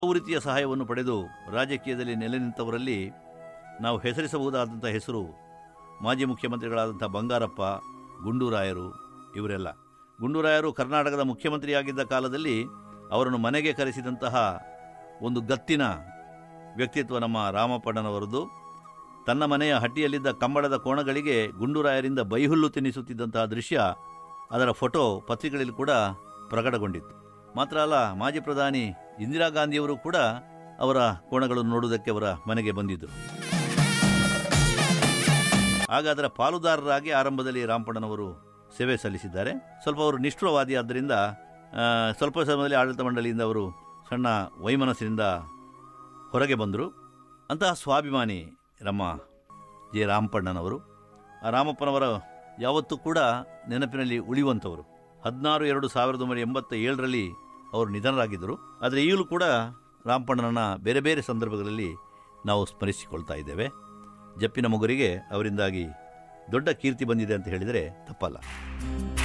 ಹಲವು ರೀತಿಯ ಸಹಾಯವನ್ನು ಪಡೆದು ರಾಜಕೀಯದಲ್ಲಿ ನೆಲೆ ನಿಂತವರಲ್ಲಿ ನಾವು ಹೆಸರಿಸಬಹುದಾದಂಥ ಹೆಸರು ಮಾಜಿ ಮುಖ್ಯಮಂತ್ರಿಗಳಾದಂಥ ಬಂಗಾರಪ್ಪ ಗುಂಡೂರಾಯರು ಇವರೆಲ್ಲ ಗುಂಡೂರಾಯರು ಕರ್ನಾಟಕದ ಮುಖ್ಯಮಂತ್ರಿಯಾಗಿದ್ದ ಕಾಲದಲ್ಲಿ ಅವರನ್ನು ಮನೆಗೆ ಕರೆಸಿದಂತಹ ಒಂದು ಗತ್ತಿನ ವ್ಯಕ್ತಿತ್ವ ನಮ್ಮ ರಾಮಪ್ಪಣ್ಣನವರದು ತನ್ನ ಮನೆಯ ಹಟ್ಟಿಯಲ್ಲಿದ್ದ ಕಂಬಳದ ಕೋಣಗಳಿಗೆ ಗುಂಡೂರಾಯರಿಂದ ಬೈಹುಲ್ಲು ತಿನ್ನಿಸುತ್ತಿದ್ದಂತಹ ದೃಶ್ಯ ಅದರ ಫೋಟೋ ಪತ್ರಿಕೆಗಳಲ್ಲಿ ಕೂಡ ಪ್ರಕಟಗೊಂಡಿತ್ತು ಮಾತ್ರ ಅಲ್ಲ ಮಾಜಿ ಪ್ರಧಾನಿ ಇಂದಿರಾ ಗಾಂಧಿಯವರು ಕೂಡ ಅವರ ಕೋಣಗಳನ್ನು ನೋಡುವುದಕ್ಕೆ ಅವರ ಮನೆಗೆ ಬಂದಿದ್ದರು ಆಗ ಅದರ ಪಾಲುದಾರರಾಗಿ ಆರಂಭದಲ್ಲಿ ರಾಮಪಣ್ಣನವರು ಸೇವೆ ಸಲ್ಲಿಸಿದ್ದಾರೆ ಸ್ವಲ್ಪ ಅವರು ನಿಷ್ಠುರವಾದಿ ಆದ್ದರಿಂದ ಆ, ಸ್ವಲ್ಪ ಸಮಯದಲ್ಲಿ ಆಡಳಿತ ಮಂಡಳಿಯಿಂದ ಅವರು ಸಣ್ಣ ವೈಮನಸ್ಸಿನಿಂದ ಹೊರಗೆ ಬಂದರು ಅಂತಹ ಸ್ವಾಭಿಮಾನಿ ನಮ್ಮ ಜೆ ರಾಮಪಣ್ಣನವರು ಆ ರಾಮಪ್ಪನವರ ಯಾವತ್ತೂ ಕೂಡ ನೆನಪಿನಲ್ಲಿ ಉಳಿಯುವಂಥವರು ಹದಿನಾರು ಎರಡು ಸಾವಿರದ ಒಂಬೈನೂರ ಎಂಬತ್ತ ಏಳರಲ್ಲಿ ಅವರು ನಿಧನರಾಗಿದ್ದರು ಆದರೆ ಈಗಲೂ ಕೂಡ ರಾಮಪಣ್ಣನನ್ನ ಬೇರೆ ಬೇರೆ ಸಂದರ್ಭಗಳಲ್ಲಿ ನಾವು ಸ್ಮರಿಸಿಕೊಳ್ತಾ ಇದ್ದೇವೆ ಜಪ್ಪಿನ ಮಗುರಿಗೆ ಅವರಿಂದಾಗಿ ದೊಡ್ಡ ಕೀರ್ತಿ ಬಂದಿದೆ ಅಂತ ಹೇಳಿದರೆ ತಪ್ಪಲ್ಲ